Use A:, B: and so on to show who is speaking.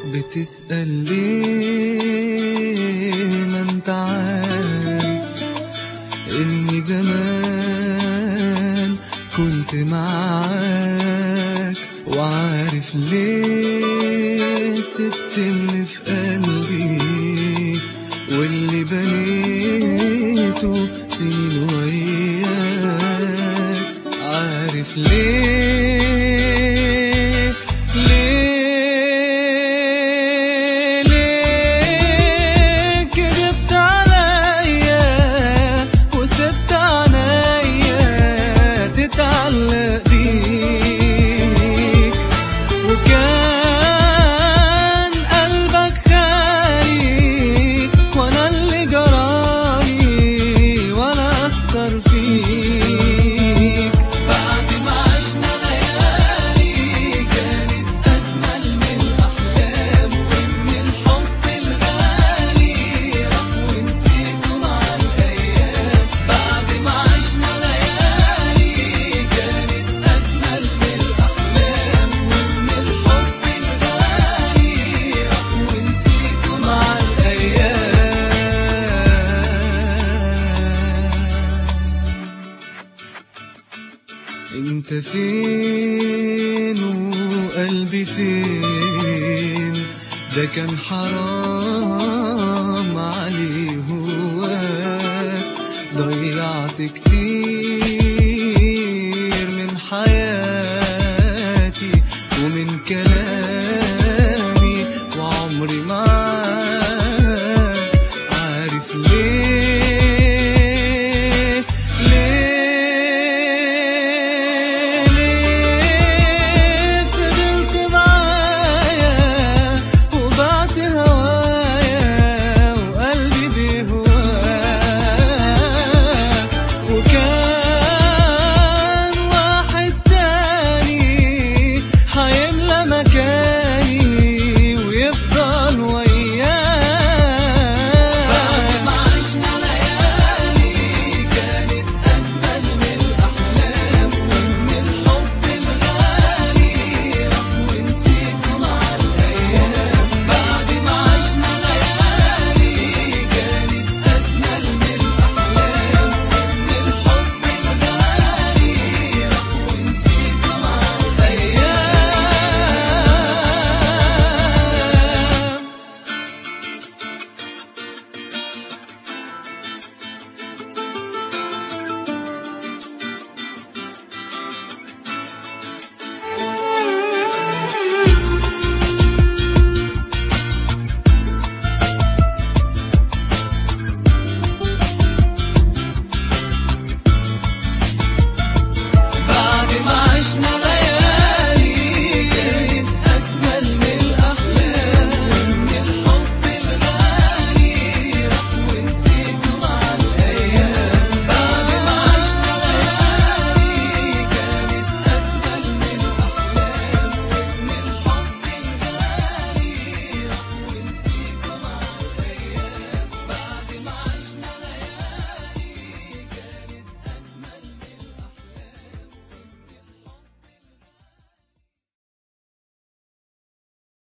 A: بتسأل ليه ما انت عارف اني زمان كنت معاك وعارف ليه سبت اللي في قلبي واللي بنيته سنين وياك عارف ليه ليه ليه كذبت عليا وسبت عنيا تتعلق بيك وكان قلبك خالي وانا اللي جرالي ولا اثر فيك بعد ما عشنا ليالي كانت اجمل من الاحلام ومن الحب الغالي راح ونسيته مع الايام بعد ما عشنا ليالي كانت اجمل من الاحلام ومن الحب الغالي راح ونسيته مع الايام انت فين وقلبي فين ده كان حرام عليه هواك ضيعت كتير من حياتي